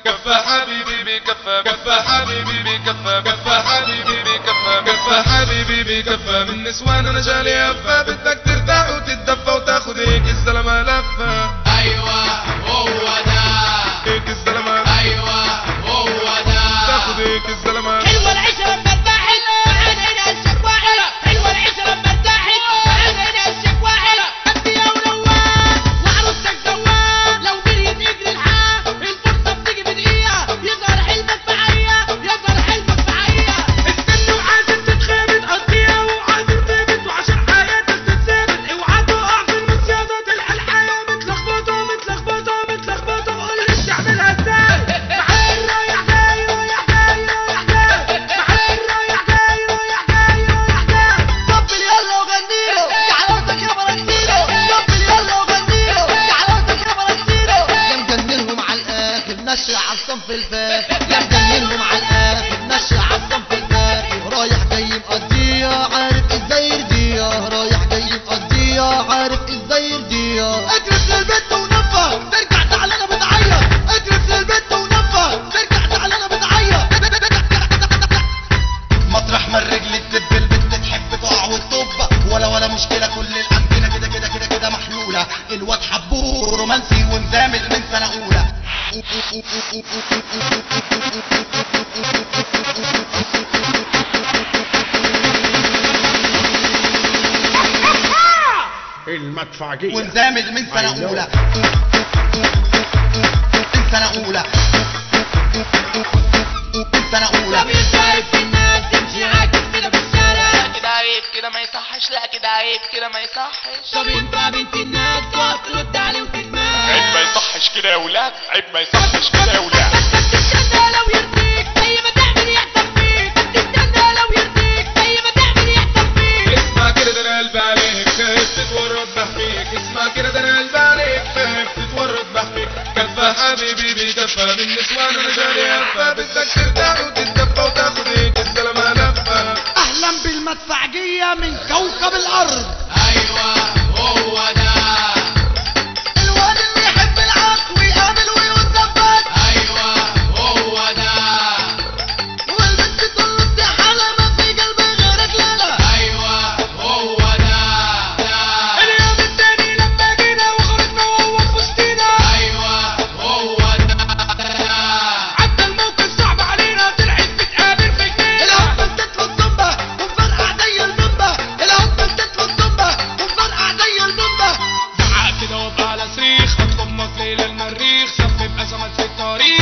كفى حبيبي بكفى كفى حبيبي بكفى كفى حبيبي بكفى كفى حبيبي بكفى من نسوان انا جالي هفة بدك ترتاح وتتدفى وتاخد هيك الزلمة لفة ايوه هو ده هيك الزلمة ايوه هو ده تاخد هيك الزلمة حلوة العشرة مرتاحين معانا هنا الشكوى حلوة حلوة العشرة مرتاحين معانا هنا الشكوى حلوة انت يا ونوار وعروستك زوار لو جريت اجري الحق الفرصة بتيجي بدقيقة يظهر حلمك معايا يظهر حلمك معايا استنى وعازم تتخابط قضيها وعازم تابت وعشان حياتك تتثابت اوعى تقع في المصيادة تلقى الحياة متلخبطة متلخبطة متلخبطة قول لي تعملها ازاي معاك رايح جاي رايح جاي رايح جاي معاك رايح جاي رايح جاي رايح جاي طبل يلا وغنيله جعلتك يا برازيلو طبل يلا وغنيله جعلتك يا برازيلو يا مجننهم على الاخر نشر على الصنف الفاخر يا مجننهم على الاخر نشر على الصنف الفاخر رايح جاي مقضيها عارف ازاي يرضيها رايح جاي مقضيها عارف ازاي يرضيها اجرف للبيت ونفه ترجع زعلانه بتعيط اجرف للبيت ونفه ترجع زعلانه بتعيط مطرح ما الرجل تدب البت تحب تقع وتطب ولا ولا مشكله كل الامكنه كده كده كده كده محلوله الواد حبوه رومانسي ومزامل من سنه اولى المدفعجية ومزامل من سنه أيوه. اولى من سنه اولى من سنه اولى طب يشايف الناس تمشي عاكس كده في الشارع كده عيب كده ما يصحش لا كده عيب كده ما يصحش طب انت بنت الناس تقف ترد عليه عيب وتتمام ما يصحش كده يا ولاد عيب ما يصحش كده يا ولاد بس تستنى لو يرضيك زي ما تعمل يحصل فيك تستنى لو يرضيك زي ما تعمل يحصل فيك اسمع كده ده انا قلبي عليك خايف تتورط بحميك اسمع كده ده انا قلبي عليك خايف تتورط بحميك كفى حبيبي بكفى من نسوان انا جالي هفة بدك ترتاح وتتدفى وتاخد هيك الزلمة لفة اهلا بالمدفعجيه من كوكب الارض ايوه هو ده الواد اللي يحب العق ويقابل ويتظبط ايوه هو ده والبنت تقول له انت حالة ما في قلبي غيرك لا لا ايوه هو ده ده اليوم التاني لما جينا وخرجنا وهو في وسطينا ايوه هو ده ده عدى الموقف صعب علينا طلعت بتقابل في جنينة الهبة ادت له الزنبة ومفرقع زي البومبة الهبة ادت له الزنبة ومفرقع زي البومبة زعق كده وابقى على صريخ اطلب مصر الى المريخ سبب ازمات في الطريق